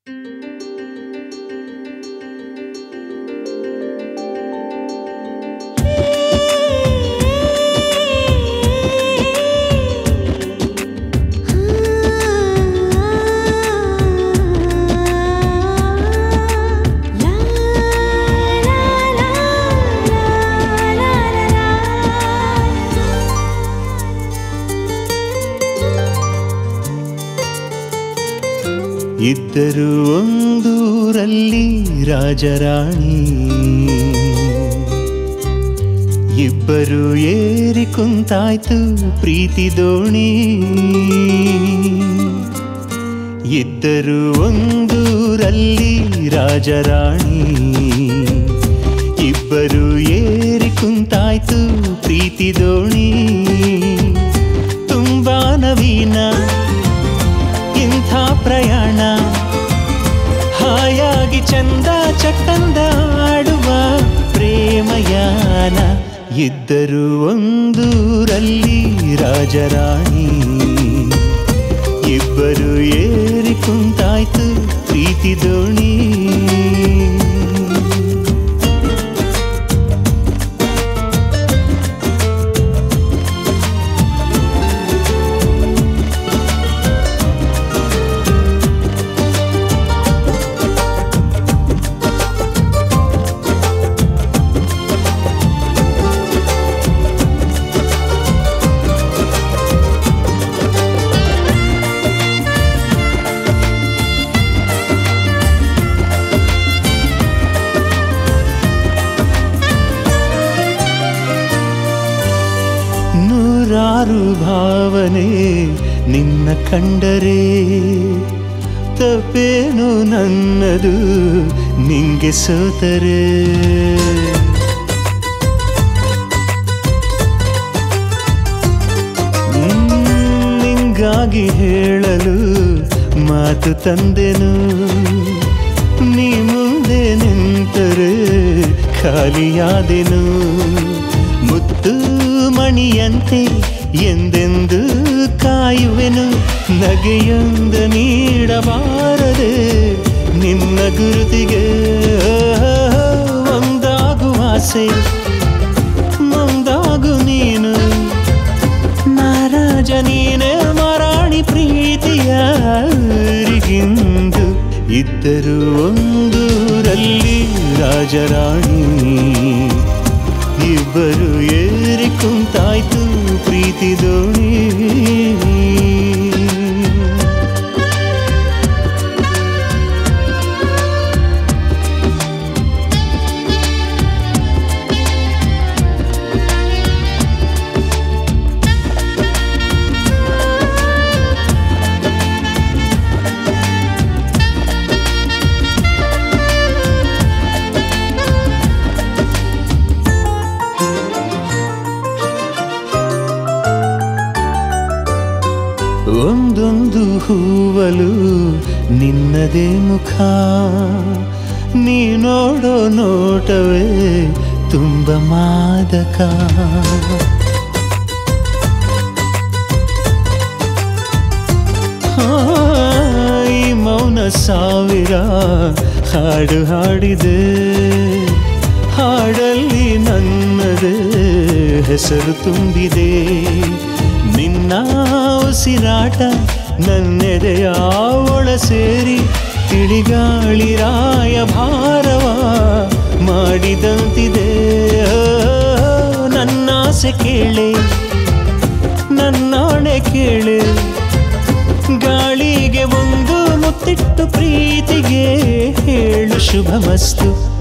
ಇದ್ದರು ಒಂದೂರಲ್ಲಿ ರಾಜರಾಣಿ ಇಬ್ಬರು ಏರಿ ಕುಂತಾಯ್ತು ಪ್ರೀತಿ ದೋಣಿ ಇದ್ದರು ಒಂದೂರಲ್ಲಿ ರಾಜರಾಣಿ ಇಬ್ಬರು ಏರಿ ಕುಂತಾಯ್ತು ಪ್ರೀತಿ ದೋಣಿ ತುಂಬಾ ನವೀನ ಇಂಥ ಪ್ರಯಾಣ ಹಾಯಾಗಿ ಚಂದ ಚಕ್ಕಂದ ಆಡುವ ಪ್ರೇಮಯಾನ ಇದ್ದರು ಒಂದೂರಲ್ಲಿ ರಾಜರಾಣಿ ಇಬ್ಬರು ಏರಿ ಕುಂತಾಯ್ತು ಪ್ರೀತಿ ದೋಣಿ ನೂರಾರು ಭಾವನೆ ನಿನ್ನ ಕಂಡರೆ ತಪ್ಪೇನು ನನ್ನದು ನಿಂಗೆ ಸೋತರೆ ಹ್ಮ್, ನಿಂಗಾಗಿ ಹೇಳಲು ಮಾತು ತಂದೆನು ನೀ ಮುಂದೆ ನಿಂತರೆ ಖಾಲಿಯಾದೆನು ಮುತ್ತು ಮಣಿಯಂತೆ ಎಂದೆಂದು ಕಾಯುವೆನು ನಗೆಯೊಂದ ನೀಡಬಾರದೆ ನಿನ್ನ ಗುರುತಿಗೆ ಒಂದಾಗುವ ಆಸೆ ಮುಂದಾಗು ನೀನು ನಾರಾಜ ನೀನೆ ಮರಾಣಿ ಪ್ರೀತಿಯ ಊರಿಗಿಂದು ಇದ್ದರು ಒಂದೂರಲ್ಲಿ ರಾಜರಾಣಿ ಇಬ್ಬರು ಏರಿ ಕುಂತಾಯ್ತು ಪ್ರೀತಿ ದೋಣಿ ಒಂದೊಂದು ಹೂವಲು ನಿನ್ನದೇ ಮುಖ ನೀ ನೋಡೋ ನೋಟವೇ ತುಂಬ ಮಾದಕ ಆ, ಈ ಮೌನ ಸಾವಿರ ಹಾಡು ಹಾಡಿದೆ ಹಾಡಲ್ಲಿ ನನ್ನದೇ ಹೆಸರು ತುಂಬಿದೆ ನಿನ್ನ ಉಸಿರಾಟ ನನ್ನೆದೆಯ ಒಳ ಸೇರಿ ತಿಳಿಗಾಳಿ ರಾಯ ಭಾರವ ಮಾಡಿದಂತಿದೆ ಆ, ನನ್ನಾಸೆ ಕೇಳೆ ನನ್ನಾಣೆ ಕೇಳೆ ಗಾಳಿಗೆ ಒಂದು ಮುತ್ತಿಟ್ಟು ಪ್ರೀತಿಗೆ ಹೇಳು ಶುಭ ಮಸ್ತು